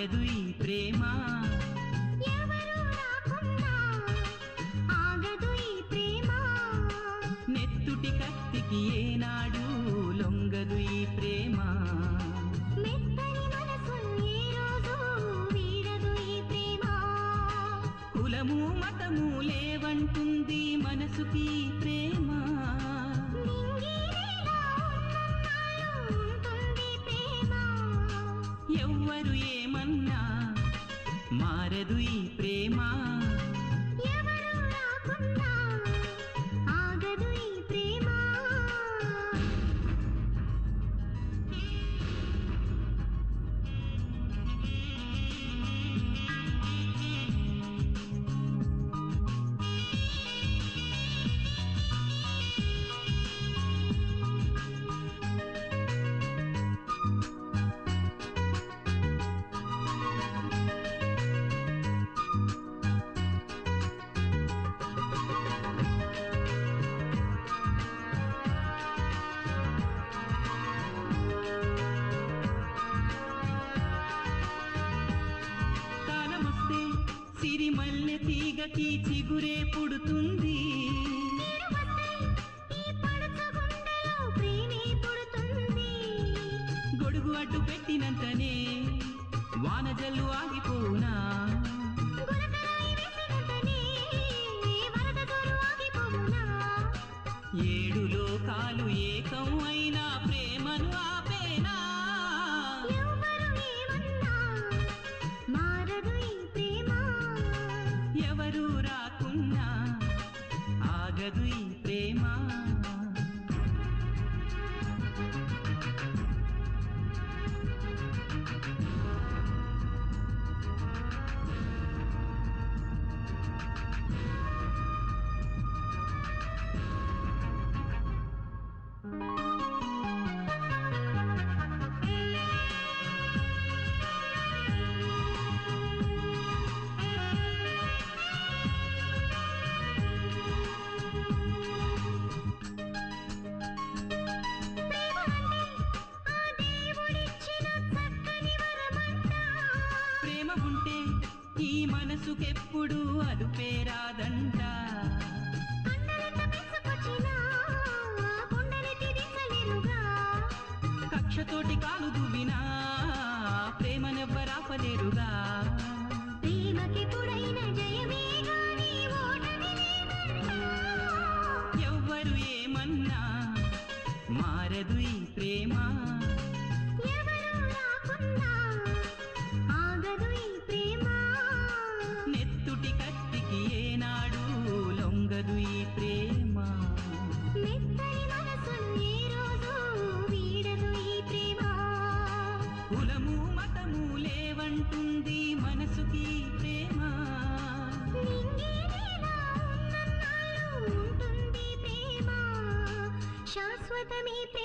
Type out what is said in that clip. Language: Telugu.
మారదు ఈ ప్రేమ ఎవరు రాకున్నా ఆగదు ఈ ప్రేమ నెత్తుటి కత్తికి ఏనాడు లొంగదు ఈ ప్రేమ మెత్తని మనసు ఏ రోజు వీడదు ఈ ప్రేమ కులము మతము లేవంటుంది మనసుకి ఈ ప్రేమ నింగిరేలా ఉన్నన్నాళ్ళు ఉంటుంది ప్రేమ ఎవ్వరు ఏమన్నా మారదు ఈ ప్రేమ ఎవరు రాకున్నా ఆగదు ఈ ప్రేమ కాలమొస్తే సిరిమల్లె తీగకి చిగురే పుడుతుంది నీరు వస్తే ఈ పడుచు గుండెలో ప్రేమే పుడుతుంది గొడుగు అడ్డు పెట్టినంతనే వాన జల్లు ఆగిపోనా గులకరాయి వేసినంతనే వరద జోరు ఆగిపోవునా ఏడు లోకాలు ఏకం అయినా ప్రేమను ఆపేనా ఎవ్వరు ఏమన్నా మారదు ఈ ప్రేమ ఎవరు రాకున్నా ఆగదు ఈ ప్రేమ ప్రేమ అంటే ఆ దేవుడిచ్చిన చక్కని వరమంట ప్రేమ ఉంటే ఈ మనసుకెప్పుడు అదుపేరాదంట కండలెంత పెంచుకొచ్చినా కొండలెత్తి దించలేరుగా కక్షతోటి కాలు దువ్వినా ప్రేమనెవ్వరాపలేరుగా ప్రేమకెప్పుడైన జయమే గాని ఓటమి లేదంటా ఎవ్వరు ఏమన్నా మారదు ఈ ప్రేమ ఎవరు రాకున్నా ఆగదు ఈ ప్రేమ నెత్తుటి కత్తికి ఏనాడు లొంగదు ఈ ప్రేమ మెత్తని మనసును ఏ రోజు వీడదు ఈ ప్రేమ కులము మతము లేవంటుంది మనసుకి ఈ ప్రేమ నింగినేలా ఉన్నన్నాళ్ళు ఉంటుంది ప్రేమ శాశ్వతమే